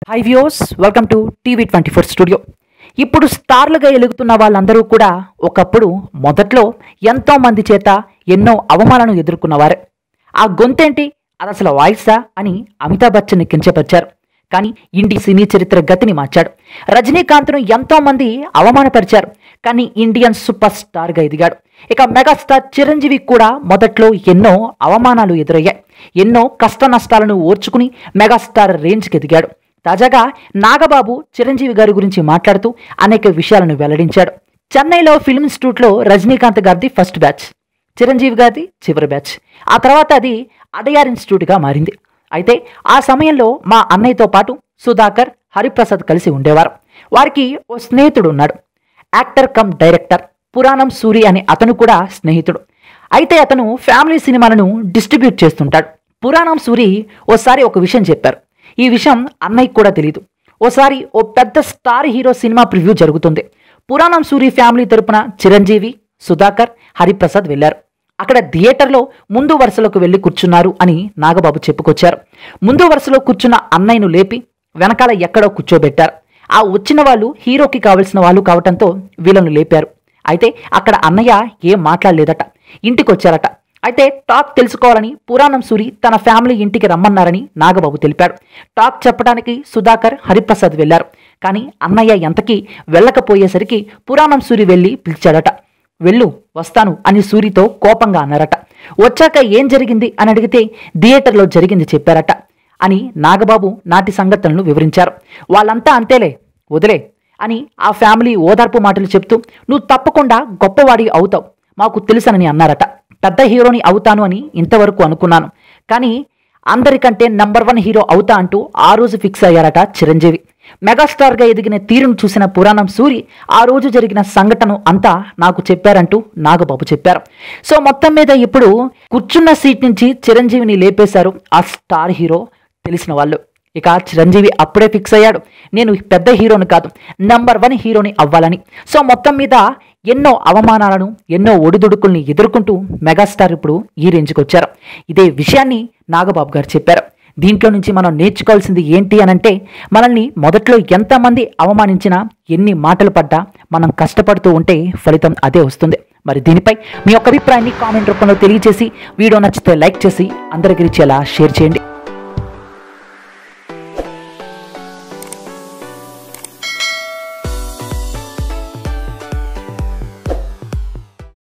high views welcome to TV twenty four studio ఇప్పుడు స్టార్లుగా ఎలుగుతున్న వాళ్ళందరూ కూడా ఒకప్పుడు మొదట్లో ఎంతో మంది చేత ఎన్నో అవమానాలను ఎదుర్కొన్నవారే ఆ గొంతేంటి అది అసలు వాయిసా అని అమితాబ్ బచ్చన్ని కించపరిచారు కానీ ఇండి సినీ చరిత్ర గతిని మార్చాడు రజనీకాంత్ను ఎంతో మంది అవమానపరిచారు కానీ ఇండియన్ సూపర్ స్టార్గా ఎదిగాడు ఇక మెగాస్టార్ చిరంజీవి కూడా మొదట్లో ఎన్నో అవమానాలు ఎదురయ్యాయి ఎన్నో కష్ట నష్టాలను ఓర్చుకుని మెగాస్టార్ రేంజ్కి ఎదిగాడు తాజాగా నాగబాబు చిరంజీవి గారి గురించి మాట్లాడుతూ అనేక విషయాలను వెల్లడించాడు చెన్నైలో ఫిల్మ్ ఇన్స్టిట్యూట్లో రజనీకాంత్ గారిది ఫస్ట్ బ్యాచ్ చిరంజీవి గారిది చివరి బ్యాచ్ ఆ తర్వాత అది అడయార్ ఇన్స్టిట్యూట్గా మారింది అయితే ఆ సమయంలో మా అన్నయ్యతో పాటు సుధాకర్ హరిప్రసాద్ కలిసి ఉండేవారు వారికి ఓ స్నేహితుడు ఉన్నాడు యాక్టర్ కమ్ డైరెక్టర్ పురాణం సూరి అనే అతను కూడా స్నేహితుడు అయితే అతను ఫ్యామిలీ సినిమాలను డిస్ట్రిబ్యూట్ చేస్తుంటాడు పురాణం సూరి ఓసారి ఒక విషయం చెప్పారు ఈ విషయం అన్నయ్యకి కూడా తెలియదు ఓసారి ఓ పెద్ద స్టార్ హీరో సినిమా ప్రివ్యూ జరుగుతుంది పురాణం సూరి ఫ్యామిలీ తరపున చిరంజీవి సుధాకర్ హరిప్రసాద్ వెళ్లారు అక్కడ థియేటర్లో ముందు వరుసలోకి వెళ్లి కూర్చున్నారు అని నాగబాబు చెప్పుకొచ్చారు ముందు వరుసలో కూర్చున్న అన్నయ్యను లేపి వెనకాల ఎక్కడో కూర్చోబెట్టారు ఆ వచ్చిన వాళ్ళు హీరోకి కావలసిన వాళ్ళు కావటంతో వీళ్ళను లేపారు అయితే అక్కడ అన్నయ్య ఏం మాట్లాడలేదట ఇంటికి వచ్చారట అయితే టాక్ తెలుసుకోవాలని పురాణం సూరి తన ఫ్యామిలీ ఇంటికి రమ్మన్నారని నాగబాబు తెలిపాడు టాక్ చెప్పడానికి సుధాకర్ హరిప్రసాద్ వెళ్లారు కానీ అన్నయ్య ఎంతకీ వెళ్ళకపోయేసరికి పురాణం సూరి వెళ్ళి పిలిచాడట వెళ్ళు వస్తాను అని సూరితో కోపంగా అన్నారట వచ్చాక ఏం జరిగింది అని అడిగితే థియేటర్లో జరిగింది చెప్పారట అని నాగబాబు నాటి సంగతులను వివరించారు వాళ్ళంతా అంతేలే వదిలే అని ఆ ఫ్యామిలీ ఓదార్పు మాటలు చెప్తూ నువ్వు తప్పకుండా గొప్పవాడి అవుతావు మాకు తెలుసనని అన్నారట పెద్ద హీరోని అవుతాను అని ఇంతవరకు అనుకున్నాను కానీ అందరికంటే నంబర్ వన్ హీరో అవుతా అంటూ ఆ రోజు ఫిక్స్ అయ్యారట చిరంజీవి మెగాస్టార్గా ఎదిగిన తీరును చూసిన పురాణం సూరి ఆ రోజు జరిగిన సంఘటన అంతా నాకు చెప్పారంటూ నాగబాబు చెప్పారు సో మొత్తం మీద ఇప్పుడు కూర్చున్న సీట్ నుంచి చిరంజీవిని లేపేశారు ఆ స్టార్ హీరో తెలిసిన వాళ్ళు ఇక చిరంజీవి అప్పుడే ఫిక్స్ అయ్యాడు నేను పెద్ద హీరోని కాదు నంబర్ వన్ హీరోని అవ్వాలని సో మొత్తం మీద ఎన్నో అవమానాలను ఎన్నో ఒడిదుడుకుల్ని ఎదుర్కొంటూ మెగాస్టార్ ఇప్పుడు ఈ రేంజ్కి వచ్చారు ఇదే విషయాన్ని నాగబాబు గారు చెప్పారు దీంట్లో నుంచి మనం నేర్చుకోవాల్సింది ఏంటి అనంటే మనల్ని మొదట్లో ఎంతమంది అవమానించినా ఎన్ని మాటలు పడ్డా మనం కష్టపడుతూ ఉంటే ఫలితం అదే వస్తుంది మరి దీనిపై మీ యొక్క అభిప్రాయాన్ని కామెంట్ రూపంలో తెలియజేసి వీడియో నచ్చితే లైక్ చేసి అందరికి ఇచ్చేలా షేర్ చేయండి